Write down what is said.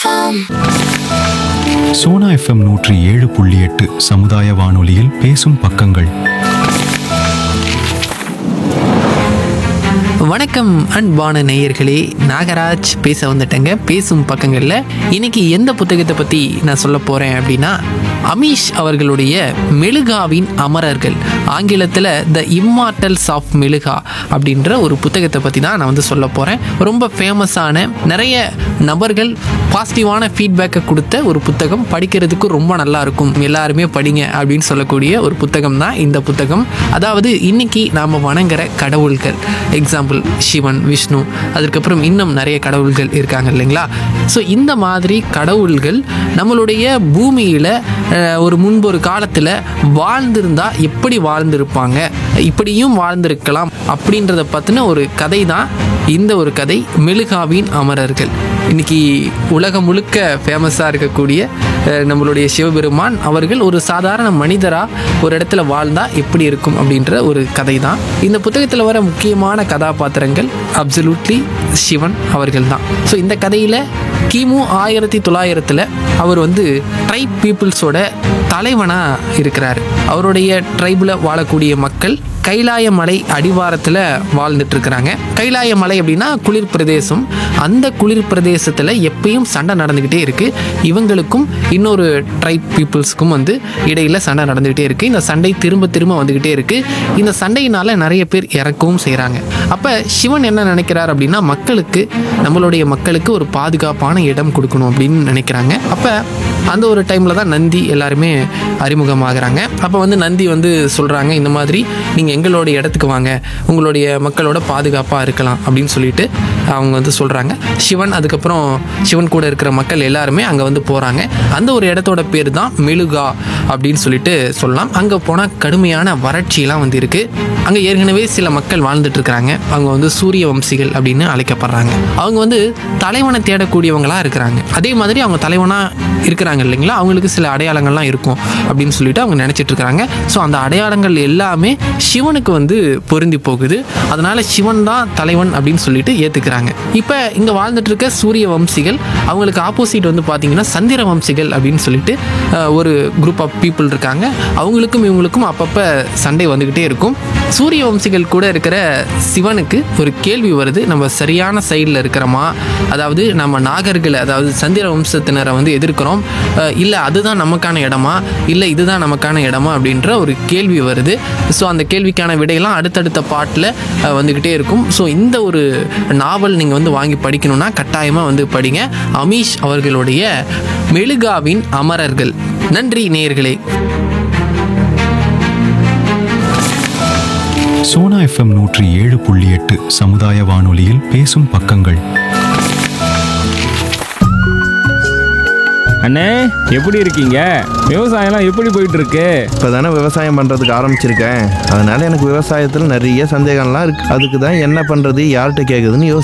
FM. Sona FM நூற்றி ஏழு புள்ளி எட்டு சமுதாய வானொலியில் பேசும் பக்கங்கள் வணக்கம் அன்பான நேயர்களே நாகராஜ் பேச வந்துட்டேங்க பேசும் பக்கங்களில் இன்னைக்கு எந்த புத்தகத்தை பற்றி நான் சொல்ல போகிறேன் அப்படின்னா அமீஷ் அவர்களுடைய மெழுகாவின் அமரர்கள் ஆங்கிலத்தில் த இம்மார்டல்ஸ் ஆஃப் மெழுகா அப்படின்ற ஒரு புத்தகத்தை பற்றி தான் நான் வந்து சொல்ல போகிறேன் ரொம்ப ஃபேமஸான நிறைய நபர்கள் பாசிட்டிவான ஃபீட்பேக்கை கொடுத்த ஒரு புத்தகம் படிக்கிறதுக்கு ரொம்ப நல்லா இருக்கும் எல்லாருமே படிங்க அப்படின்னு சொல்லக்கூடிய ஒரு புத்தகம் தான் இந்த புத்தகம் அதாவது இன்னைக்கு நாம் வணங்குற கடவுள்கள் எக்ஸாம்பிள் சிவன் விஷ்ணு அதுக்கப்புறம் இன்னும் நிறைய கடவுள்கள் இருக்காங்க இல்லைங்களா ஸோ இந்த மாதிரி கடவுள்கள் நம்மளுடைய பூமியில் ஒரு முன்பு ஒரு காலத்தில் வாழ்ந்திருந்தா எப்படி வாழ்ந்திருப்பாங்க இப்படியும் வாழ்ந்திருக்கலாம் அப்படின்றத பற்றின ஒரு கதை தான் இந்த ஒரு கதை மெழுகாவின் அமரர்கள் இன்னைக்கு உலகம் முழுக்க ஃபேமஸாக இருக்கக்கூடிய அஹ், நம்மளுடைய சிவபெருமான் அவர்கள் ஒரு சாதாரண மனிதராக ஒரு இடத்துல வாழ்ந்தா எப்படி இருக்கும் அப்படின்ற ஒரு கதை தான் இந்த புத்தகத்தில் வர முக்கியமான கதாபாத்திரங்கள் அப்சல்யூட்லி சிவன் அவர்கள் தான் ஸோ இந்த கதையில் கிமு ஆயிரத்தி தொள்ளாயிரத்தில் அவர் வந்து ட்ரைப் பீப்புள்ஸோட தலைவனாக இருக்கிறார் அவருடைய ட்ரைபில் வாழக்கூடிய மக்கள் கைலாய மலை அடிவாரத்தில் வாழ்ந்துட்டு இருக்கிறாங்க கைலாய மலை அப்படின்னா குளிர் பிரதேசம் அந்த குளிர் பிரதேசத்தில் எப்பயும் சண்டை நடந்துக்கிட்டே இருக்கு இவங்களுக்கும் இன்னொரு ட்ரைப் பீப்புள்ஸ்க்கும் வந்து இடையில சண்டை நடந்துக்கிட்டே இருக்கு இந்த சண்டை திரும்ப திரும்ப வந்துக்கிட்டே இருக்கு இந்த சண்டையினால நிறைய பேர் இறக்கவும் செய்கிறாங்க அப்போ சிவன் என்ன நினைக்கிறார் அப்படின்னா மக்களுக்கு நம்மளுடைய மக்களுக்கு ஒரு பாதுகாப்பான இடம் கொடுக்கணும் அப்படின்னு நினைக்கிறாங்க அப்போ அந்த ஒரு டைமில் தான் நந்தி எல்லாருமே அறிமுகமாகறாங்க அப்போ வந்து நந்தி வந்து சொல்கிறாங்க இந்த மாதிரி நீங்கள் எங்களுடைய இடத்துக்கு வாங்க உங்களுடைய மக்களோட பாதுகாப்பாக இருக்கலாம் அப்படின்னு சொல்லிட்டு அவங்க வந்து சொல்கிறாங்க சிவன் அதுக்கப்புறம் சிவன் கூட இருக்கிற மக்கள் எல்லாருமே அங்கே வந்து போகிறாங்க அந்த ஒரு இடத்தோட பேர் தான் மெழுகா அப்படின்னு சொல்லிட்டு சொல்லலாம் அங்கே போனால் கடுமையான வறட்சியெல்லாம் வந்து இருக்குது அங்கே ஏற்கனவே சில மக்கள் வாழ்ந்துட்டு இருக்கிறாங்க அவங்க வந்து சூரிய வம்சிகள் அப்படின்னு அழைக்கப்படுறாங்க அவங்க வந்து தலைவனை தேடக்கூடியவங்களா இருக்கிறாங்க அதே மாதிரி அவங்க தலைவனா இருக்கிறாங்க இல்லைங்களா அவங்களுக்கு சில அடையாளங்கள்லாம் இருக்கும் அப்படின்னு சொல்லிட்டு அவங்க நினைச்சிட்டு இருக்கிறாங்க ஸோ அந்த அடையாளங்கள் எல்லாமே சிவனுக்கு வந்து பொருந்தி போகுது அதனால சிவன் தான் தலைவன் அப்படின்னு சொல்லிட்டு ஏத்துக்கிறாங்க இப்போ இங்க வாழ்ந்துட்டு இருக்க சூரிய வம்சிகள் அவங்களுக்கு ஆப்போசிட் வந்து பாத்தீங்கன்னா சந்திர வம்சிகள் அப்படின்னு சொல்லிட்டு அஹ், ஒரு குரூப் ஆஃப் பீப்புள் இருக்காங்க அவங்களுக்கும் இவங்களுக்கும் அப்பப்போ சண்டை வந்துக்கிட்டே இருக்கும் சூரிய வம்சிகள் கூட இருக்கிற சிவனுக்கு ஒரு கேள்வி வருது நம்ம சரியான சைடில் இருக்கிறோமா அதாவது நம்ம நாகர்களை அதாவது சந்திர வம்சத்தினரை வந்து எதிர்க்கிறோம் இல்லை அதுதான் நமக்கான இடமா இல்லை இதுதான் நமக்கான இடமா அப்படின்ற ஒரு கேள்வி வருது ஸோ அந்த கேள்விக்கான விடையெல்லாம் அடுத்தடுத்த பாட்டில் வந்துக்கிட்டே இருக்கும் ஸோ இந்த ஒரு நாவல் நீங்கள் வந்து வாங்கி படிக்கணும்னா கட்டாயமாக வந்து படிங்க அமீஷ் அவர்களுடைய மெழுகாவின் அமரர்கள் நன்றி நேயர்களே சோனா எஃப்எம் நூற்றி ஏழு புள்ளி எட்டு சமுதாய வானொலியில் பேசும் பக்கங்கள் அண்ணே எப்படி இருக்கீங்க விவசாயம்லாம் எப்படி போயிட்டு இருக்கு இப்போ தானே விவசாயம் பண்ணுறதுக்கு ஆரம்பிச்சிருக்கேன் அதனால எனக்கு விவசாயத்தில் நிறைய சந்தேகம்லாம் இருக்கு அதுக்கு தான் என்ன பண்ணுறது யார்கிட்ட கேட்குதுன்னு யோசி